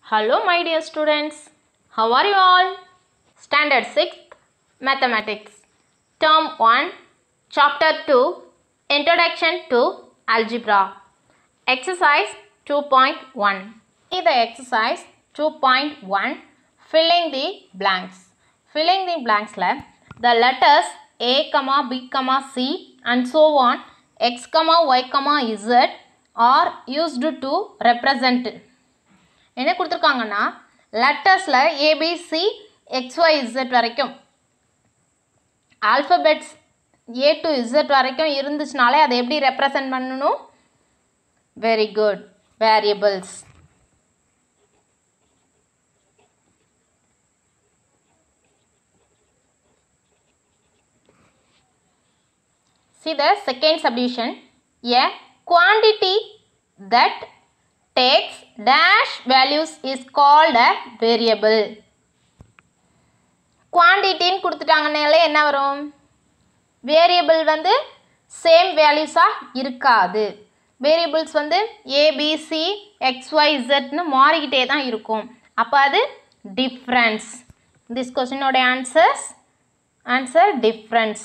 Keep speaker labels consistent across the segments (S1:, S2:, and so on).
S1: Hello, my dear students. How are you all? Standard 6th Mathematics. Term 1, Chapter 2, Introduction to Algebra. Exercise 2.1. In the exercise 2.1, filling the blanks. Filling the blanks ல the letters A, B, C and so on x, y, z are used to represent என்ன கொடுத்துருக்காங்கன்னா லெட்டர்ஸில் ABC XY Z வரைக்கும் alphabets A to Z வரைக்கும் இருந்துச்சுனாலே அதை எப்படி represent பண்ணணும் very good variables See the second subdivision. A quantity that takes dash values is called a variable. குவான்டிட்டின்னு கொடுத்துட்டாங்கனாலே என்ன வரும் வேரியபிள் வந்து சேம் வேல்யூஸாக இருக்காது வேரியபிள்ஸ் வந்து ஏபிசி எக்ஸ்ஒய் இசட்னு மாறிக்கிட்டே தான் இருக்கும் அப்போ அது டிஃப்ரென்ஸ் திஸ் கொஸ்டினோட answers answer difference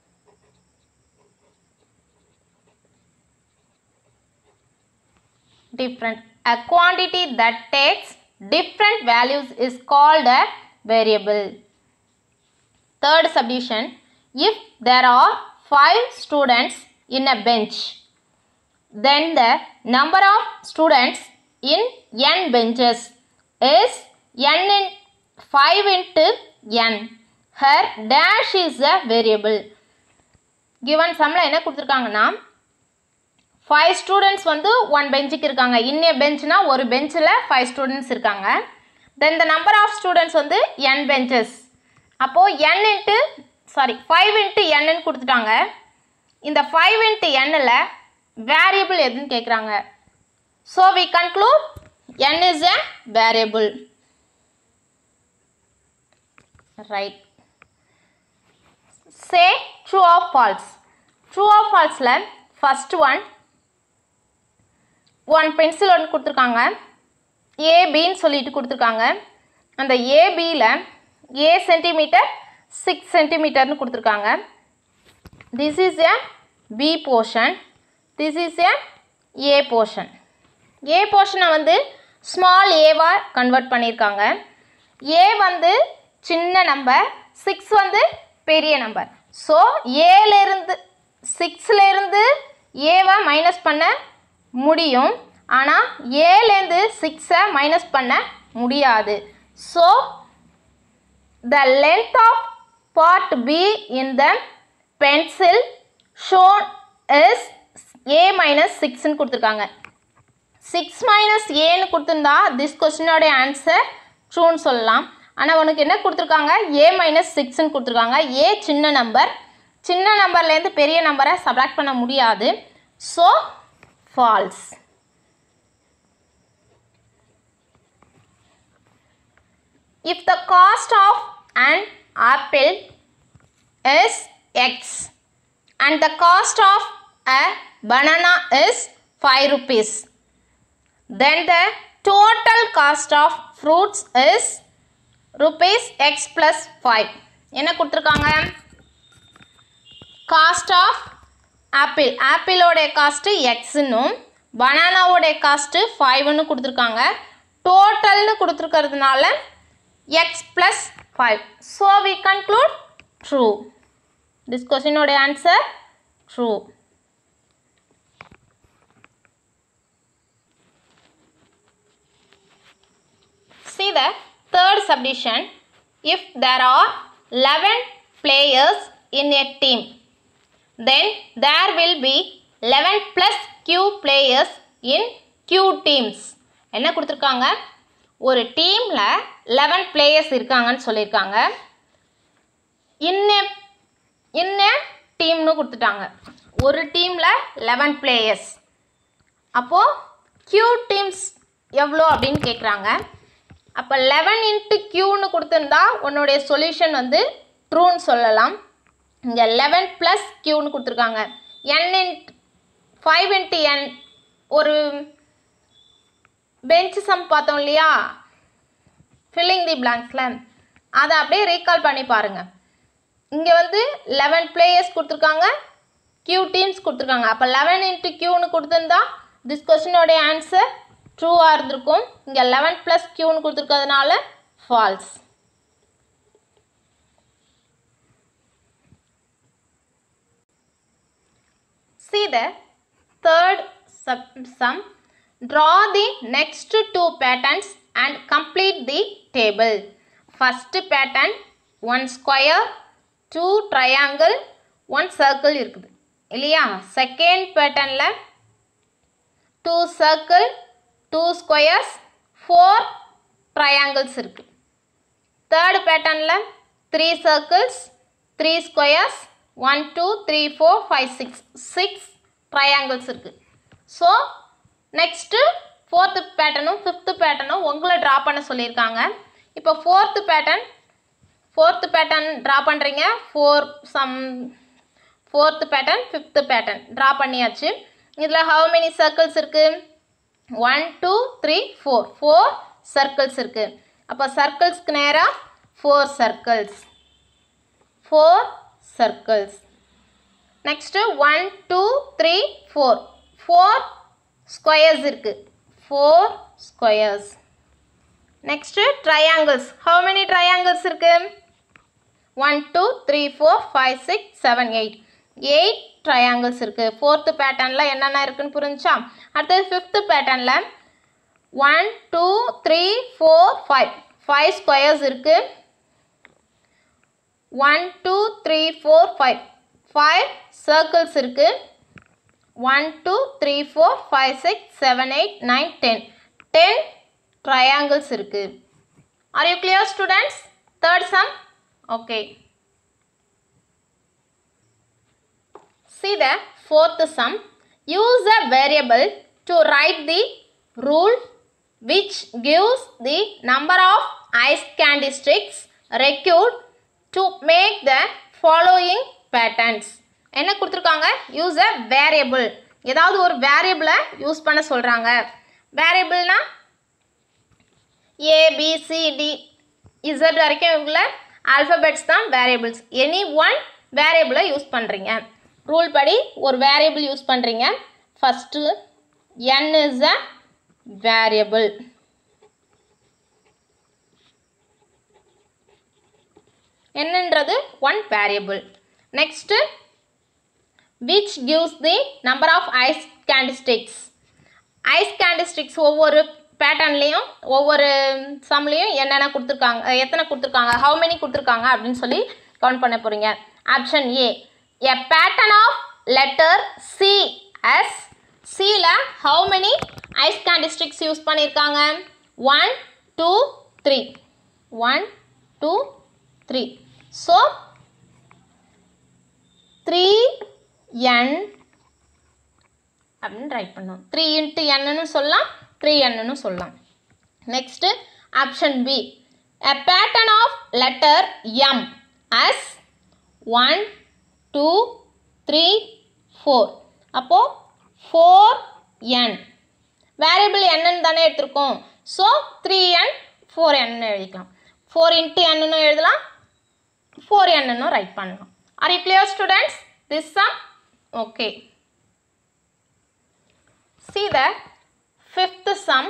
S1: different. A quantity that takes different values is called a variable. Third subdivision. If there are five students in a bench, then the number of students in n benches is n in 5 into n. Her dash is a variable. Given sumல என்ன கொடுத்துருக்காங்கன்னா five students வந்து one பெஞ்சுக்கு இருக்காங்க இன்னே பெஞ்ச்னா ஒரு பெஞ்சில் ஃபைவ் ஸ்டூடெண்ட்ஸ் இருக்காங்க then the number of students வந்து என் பெஞ்சஸ் அப்போது n into sorry five into என்னன்னு கொடுத்துட்டாங்க இந்த ஃபைவ் இன்ட்டு என்னில் வேரியபிள் எதுன்னு கேட்குறாங்க so we conclude n is a variable right say true of false true of ஃபால்ஸில் ஃபஸ்ட் ஒன் ஒன் பென்சில் ஒன்று கொடுத்துருக்காங்க ஏபின்னு சொல்லிட்டு கொடுத்துருக்காங்க அந்த ஏபியில் ஏ சென்டிமீட்டர் சிக்ஸ் சென்டிமீட்டர்னு கொடுத்துருக்காங்க this is a B portion this is a A portion A போர்ஷனை வந்து ஸ்மால் ஏவாக கன்வெர்ட் பண்ணியிருக்காங்க ஏ வந்து சின்ன நம்பர் சிக்ஸ் வந்து பெரிய நம்பர் ஸோ ஏலேருந்து சிக்ஸ்லேருந்து ஏவை மைனஸ் பண்ண முடியும் ஆனால் ஏலேருந்து சிக்ஸை மைனஸ் பண்ண முடியாது so the length of part B in the pencil shown is A minus சிக்ஸ்ன்னு கொடுத்துருக்காங்க சிக்ஸ் மைனஸ் ஏன்னு கொடுத்துருந்தா திஸ் கொஸ்டினோடைய ஆன்சர் ட்ரூன்னு சொல்லலாம் ஆனால் உனக்கு என்ன கொடுத்துருக்காங்க ஏ மைனஸ் சிக்ஸ்ன்னு கொடுத்துருக்காங்க ஏ சின்ன நம்பர் சின்ன நம்பர்லேருந்து பெரிய நம்பரை சப்ராக்ட் பண்ண முடியாது so false if the cost of an apple is x and the cost of a banana is 5 rupees then the total cost of fruits is rupees x plus 5 என்ன கொடுத்துருக்காங்க காஸ்ட் ஆஃப் ஆப்பிள் ஆப்பிளோடைய cost எக்ஸுன்னும் பனானாவோடைய cost ஃபைவ்னு கொடுத்துருக்காங்க டோட்டல்னு கொடுத்துருக்கிறதுனால x plus 5. So, we conclude true. This question ஓட answer true. See the third subdivision. If there are 11 players in a team, then there will be 11 plus q players in q teams. என்ன கொடுத்துருக்காங்க ஒரு டீமில் eleven players இருக்காங்கன்னு சொல்லியிருக்காங்க இன்ன இன்ன டீம்னு கொடுத்துட்டாங்க ஒரு டீமில் லெவன் பிளேயர்ஸ் அப்போது க்யூ டீம்ஸ் எவ்வளோ அப்படின்னு கேட்குறாங்க அப்போ லெவன் இன்ட்டு க்யூன்னு கொடுத்துருந்தா உன்னுடைய சொல்யூஷன் வந்து ட்ரூன்னு சொல்லலாம் இங்கே லெவன் ப்ளஸ் க்யூன்னு கொடுத்துருக்காங்க n into five into n ஒரு பெஞ்ச் சம் பார்த்தோம் இல்லையா ஃபில்லிங் தி பிளாங்க்ஸில் அதை அப்படியே ரீகால் பண்ணி பாருங்கள் இங்கே வந்து லெவன் பிளேயர்ஸ் கொடுத்துருக்காங்க கியூ டீம்ஸ் கொடுத்துருக்காங்க அப்போ லெவன் இன்ட்டு கியூன்னு கொடுத்துருந்தா திஸ் கொஸ்டினோடைய ஆன்சர் ட்ரூவாக இருந்திருக்கும் இங்கே லெவன் ப்ளஸ் கியூன்னு கொடுத்துருக்கிறதுனால false See the third sub- sum. Draw the next two patterns and complete the table. First pattern, one square, two triangle, one circle இருக்குது இல்லையா செகண்ட் பேட்டர்னில் two circle two squares four triangles இருக்குது third பேட்டர்னில் three circles three squares one two three four five six six triangles இருக்குது so next fourth பேட்டர்னும் fifth பேட்டர்னும் உங்களை draw பண்ண சொல்லியிருக்காங்க இப்போ fourth pattern fourth pattern draw பண்ணுறீங்க four sum fourth pattern fifth pattern draw பண்ணியாச்சு இதில் ஹவு மெனி சர்க்கிள்ஸ் இருக்குது one two three four four circles இருக்குது அப்போ சர்க்கிள்ஸ்க்கு நேராக four circles four circles next one two three four four squares இருக்குது four squares next triangles how many triangles இருக்குது one two three four five six seven eight eight triangles இருக்குது fourth பேட்டர்னில் என்னென்ன இருக்குன்னு புரிஞ்சா அடுத்தது ஃபிஃப்த்து பேட்டர்னில் one two three four five five squares இருக்குது one two three four five five circles இருக்குது one two three four five six seven eight nine ten ten triangles இருக்குது are you clear students third some okay See the fourth sum. Use a variable to write the rule which gives the number of ice candy sticks required to make the following patterns. என்ன கொடுத்துருக்காங்க use அ variable ஏதாவது ஒரு வேரியபிளை use பண்ண சொல்கிறாங்க வேரியபிள்னா A B C D Z வரைக்கும் உள்ள alphabets தான் வேரியபிள்ஸ் எனி ஒன் வேரியபிளை யூஸ் பண்ணுறீங்க ரூல் படி ஒரு வேரியபிள் யூஸ் பண்ணுறீங்க first n is a variable என்னன்றது one variable next which gives the number of ice candy sticks ice candy sticks ஒவ்வொரு பேட்டர்ன்லேயும் ஒவ்வொரு சம்லேயும் என்னென்ன கொடுத்துருக்காங்க எத்தனை கொடுத்துருக்காங்க ஹவு மெனி கொடுத்துருக்காங்க அப்படின்னு சொல்லி கவுண்ட் பண்ண போகிறீங்க option A a pattern of letter C S சியில் how many ice candy sticks use பண்ணியிருக்காங்க one two three one two three so three n அப்படின்னு ரைட் பண்ணோம் த்ரீ இன்ட்டு என்னன்னு சொல்லலாம் த்ரீ என்னன்னு சொல்லலாம் next option B a pattern of letter M as one two three four அப்போது four n variable என்னன்னு தானே எடுத்திருக்கோம் ஸோ த்ரீ என் ஃபோர் என்னு எழுதிக்கலாம் ஃபோர் இன்ட்டு என்னன்னு எழுதலாம் ஃபோர் என்னன்னு ரைட் பண்ணலாம் are you clear students this sum okay See the fifth sum.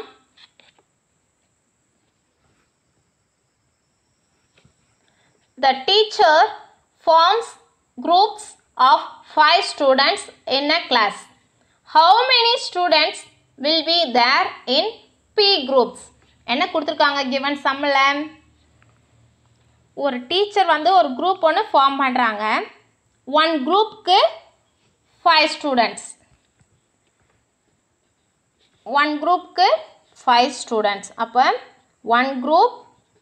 S1: The teacher forms groups of five students in a class. How many students will be there in P groups? என்ன கொடுத்துருக்காங்க given சம்மில் ஒரு teacher வந்து ஒரு group ஒன்று form பண்ணுறாங்க one குரூப்புக்கு five students one குரூப்க்கு ஃபைவ் ஸ்டூடெண்ட்ஸ் அப்போ one group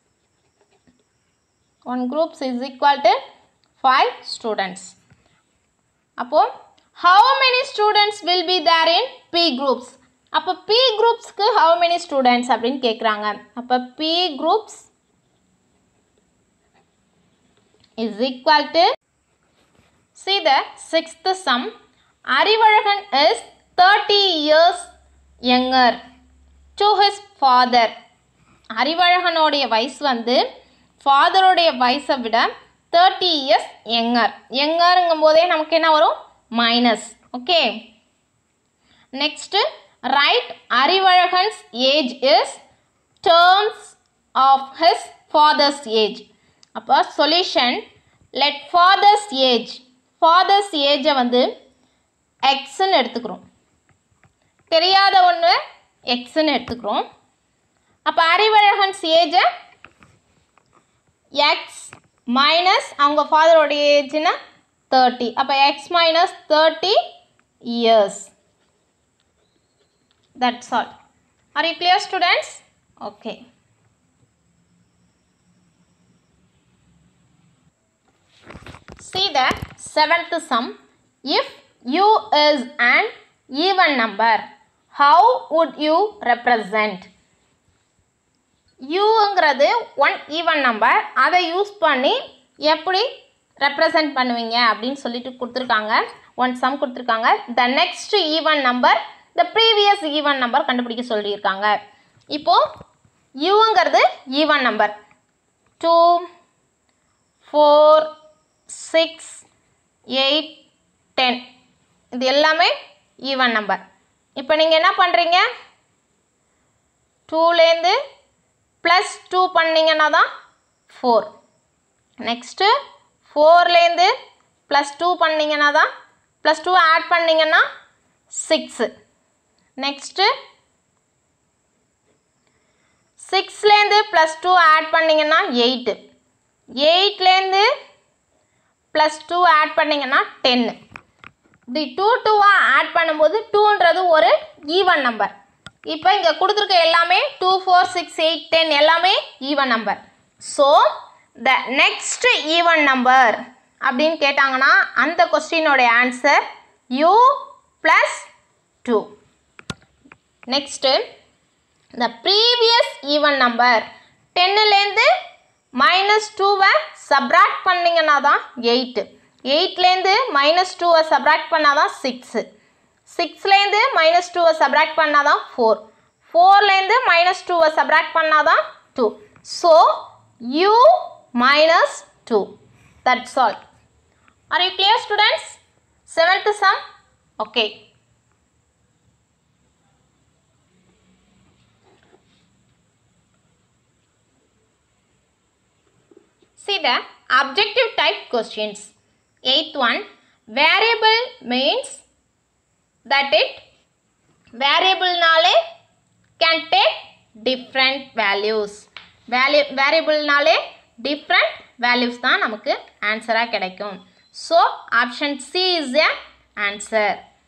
S1: one groups is equal to five students அப்போது how many students will be there in p groups அப்போ பி குரூப்ஸ்க்கு ஹவு மெனி ஸ்டூடெண்ட்ஸ் அப்படின்னு கேட்குறாங்க அப்போ p groups is equal to See the sixth sum. Arivalagan is 30 years younger to his father. அறிவழகனுடைய வயசு வந்து ஃபாதருடைய வயசை விட தேர்ட்டி இயர்ஸ் யங்கர் யங்கருங்கும் போதே நமக்கு என்ன வரும் minus okay next write Arivazhagan's age is terms of his father's age அப்போ solution let father's age father's ஏஜை வந்து எக்ஸ்ன்னு எடுத்துக்கிறோம் தெரியாத ஒன்று எக்ஸ்ன்னு எடுத்துக்கிறோம் அப்போ அறிவழகன்ஸ் ஏஜை எக்ஸ் மைனஸ் அவங்க ஃபாதரோடைய ஏஜ்னா தேர்ட்டி அப்போ x minus thirty years that's all are you clear students okay See the seventh sum. If u is an even number, how would you represent? யூங்கிறது ஒன் ஈவன் நம்பர் அதை use பண்ணி எப்படி represent பண்ணுவீங்க அப்படின்னு சொல்லிட்டு கொடுத்துருக்காங்க one sum கொடுத்துருக்காங்க the next even number the previous even number கண்டுபிடிக்க சொல்லியிருக்காங்க இப்போது யூங்கிறது even number two four six eight ten இது எல்லாமே ஈவன் நம்பர் இப்போ நீங்கள் என்ன பண்ணுறீங்க டூலேருந்து ப்ளஸ் டூ பண்ணிங்கன்னா தான் ஃபோர் நெக்ஸ்ட்டு ஃபோர்லேருந்து ப்ளஸ் டூ பண்ணிங்கன்னா தான் ப்ளஸ் டூ ஆட் பண்ணிங்கன்னா சிக்ஸு நெக்ஸ்ட்டு சிக்ஸ்லேருந்து ப்ளஸ் டூ ஆட் பண்ணிங்கன்னா எயிட்டு எயிட்லேருந்து ப்ளஸ் டூ ஆட் பண்ணிங்கன்னா டென்னு இப்படி டூ டூவாக ஆட் பண்ணும்போது டூன்றது ஒரு ஈவன் நம்பர் இப்போ இங்கே கொடுத்துருக்க எல்லாமே two four six eight ten எல்லாமே even number so the next even number அப்படின்னு கேட்டாங்கன்னா அந்த கொஸ்டினோடைய answer you plus two next the previous even number டென்னுலேருந்து மைனஸ் டூவை சப்ராக்ட் பண்ணிங்கன்னா தான் எயிட்டு எயிட்லேருந்து மைனஸ் டூவை சப்ராக்ட் பண்ணால் தான் சிக்ஸு சிக்ஸ்லேருந்து மைனஸ் டூவை சப்ராக்ட் பண்ணால் தான் ஃபோர் ஃபோர்லேருந்து மைனஸ் டூவை சப்ராக்ட் பண்ணால் தான் two so you minus two that's all are you clear students seventh some okay See the objective type questions. Eighth one, variable means that it variable நாலே can take different values. Value variable நாலே different values தான் நமக்கு ஆன்சராக கிடைக்கும். So option C is the answer.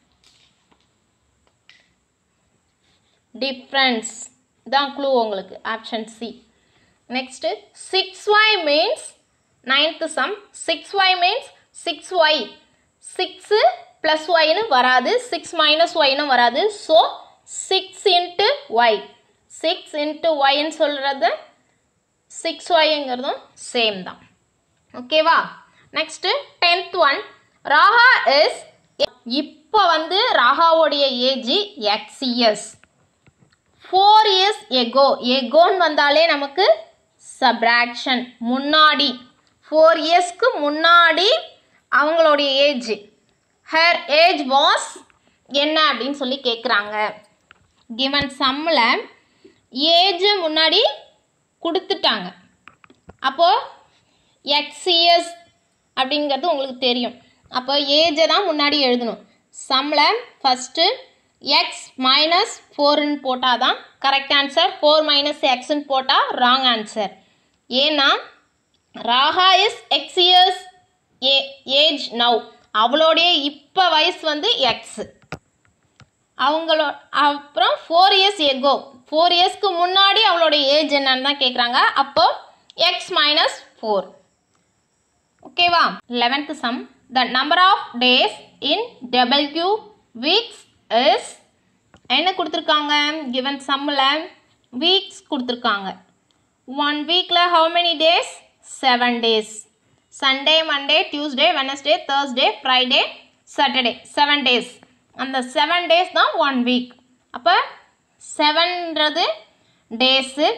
S1: Difference தான் clue உங்களுக்கு option C next six Y means ninth sum six Y means six Y six plus ஒய்னு வராது six minus ஒய்னு வராது so six into Y six into ஒய்ன்னு சொல்கிறது six ஒய்ங்கிறதும் same தான் ஓகேவா next tenth one Raka is இப்போ வந்து ராகாவோடைய age x years four years ago எகோன்னு வந்தாலே நமக்கு சப்ராக்ஷன் முன்னாடி ஃபோர் இயர்ஸ்க்கு முன்னாடி அவங்களுடைய ஏஜ் ஹர் ஏஜ் வாஸ் என்ன அப்படின்னு சொல்லி கேட்குறாங்க கிவன் சம்மில் ஏஜ் முன்னாடி கொடுத்துட்டாங்க அப்போது எக்ஸ் இயர்ஸ் அப்படிங்கிறது உங்களுக்கு தெரியும் அப்போ ஏஜை தான் முன்னாடி எழுதணும் சம்மில் ஃபஸ்ட்டு எக்ஸ் மைனஸ் ஃபோர்னு போட்டால் தான் கரெக்ட் ஆன்சர் ஃபோர் மைனஸ் எக்ஸ்ன்னு போட்டால் ராங் ஆன்சர் ஏன்னா Raka is x years a age now அவளுடைய இப்போ வயசு வந்து எக்ஸ் அவங்களோ அப்புறம் ஃபோர் இயர்ஸ் எகோ ஃபோர் இயர்ஸ்க்கு முன்னாடி அவளுடைய ஏஜ் என்னன்னு தான் கேட்குறாங்க அப்போ எக்ஸ் மைனஸ் ஃபோர் ஓகேவா eleventh sum the number of days in W weeks is என்ன கொடுத்துருக்காங்க கிவன் சம்மில் வீக்ஸ் கொடுத்துருக்காங்க ஒன் வீக்கில் how many days seven days Sunday Monday Tuesday Wednesday Thursday Friday Saturday seven days அந்த செவன் டேஸ் தான் one week அப்போ செவன்றது days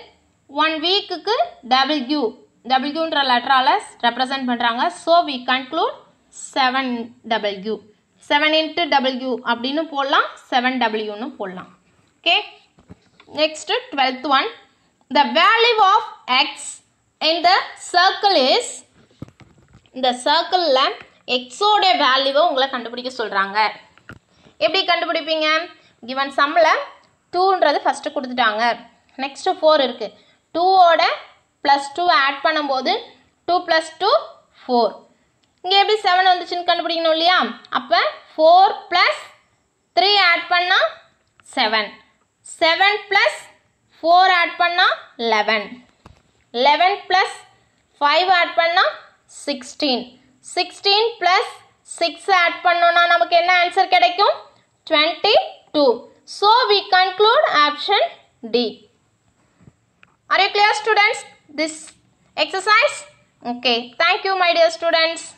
S1: one வீக்குக்கு டபிள்யூ டபிள்யூன்ற லெட்டரால் ரெப்ரசன்ட் பண்ணுறாங்க so we conclude seven W seven into W அப்படின்னு போடலாம் செவன் டபிள்யூன்னு போடலாம் okay next twelfth one the value of x in the circle is இந்த சர்க்கிளில் எக்ஸோட வேல்யூவை உங்களை கண்டுபிடிக்க சொல்கிறாங்க எப்படி கண்டுபிடிப்பீங்க கிவன் சம்மில் டூன்றது ஃபஸ்ட்டு கொடுத்துட்டாங்க நெக்ஸ்ட்டு ஃபோர் இருக்குது டூவோட ப்ளஸ் டூ ஆட் பண்ணும்போது டூ ப்ளஸ் டூ ஃபோர் இங்கே எப்படி செவன் வந்துச்சுன்னு கண்டுபிடிக்கணும் இல்லையா அப்போ ஃபோர் ப்ளஸ் த்ரீ ஆட் பண்ணால் seven seven plus four add பண்ணால் eleven eleven plus five add பண்ணால் sixteen sixteen plus six add பண்ணோன்னா நமக்கு என்ன ஆன்சர் கிடைக்கும் twenty two so we conclude option D Are you clear students? This exercise? Okay. Thank you my dear students.